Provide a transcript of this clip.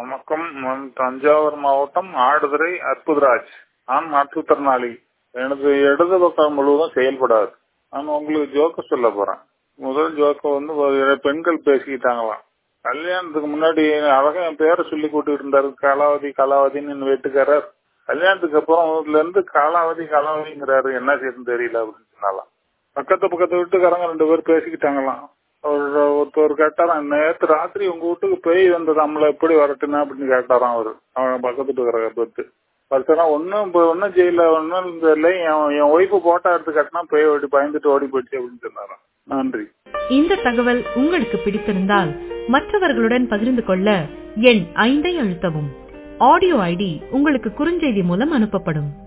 வணக்கம் நான் தஞ்சாவூர் மாவட்டம் ஆடுதுறை அற்புதராஜ் நான் மாற்றுத்திறனாளி எனது இடது பக்கம் முழுவதும் செயல்படாது நான் உங்களுக்கு ஜோக்க சொல்ல போறேன் முதல் ஜோக்க வந்து ஒரு பெண்கள் பேசிக்கிட்டாங்களாம் கல்யாணத்துக்கு முன்னாடி அழகா என் பேரை சொல்லி கூட்டிட்டு இருந்தாரு கலாவதி கலாவதின்னு வீட்டுக்காரர் கல்யாணத்துக்கு அப்புறம் ஊர்ல இருந்து காலாவதி காலாவதிங்கிறாரு என்ன செய்யணும் தெரியல அப்படின்னு சொன்னாலாம் பக்கத்து பக்கத்து வீட்டுக்காரங்க ரெண்டு பேரும் பேசிக்கிட்டாங்களாம் ஒரு ஒருத்தர் கேட்டாராம் நேற்று ராத்திரி உங்க வீட்டுக்கு பேய் வந்தது நம்மள எப்படி வரட்டுனா அப்படின்னு கேட்டாராம் அவரு அவன் பக்கத்து வீட்டுக்கார பத்து பர்சனா ஒன்னும் இப்போ ஒன்னும் செய்யல ஒன்னும் தெரியல என் என் ஒய்ஃபு போட்டோ எடுத்து கட்டினா பேய் ஓடி பயந்துட்டு ஓடி போயிடுச்சு அப்படின்னு சொன்னாராம் நன்றி இந்த தகவல் உங்களுக்கு பிடித்திருந்தால் மற்றவர்களுடன் பகிர்ந்து கொள்ள எண் ஐந்தை அழுத்தவும் ஆடியோ ஐடி உங்களுக்கு குறுஞ்செய்தி மூலம் அனுப்பப்படும்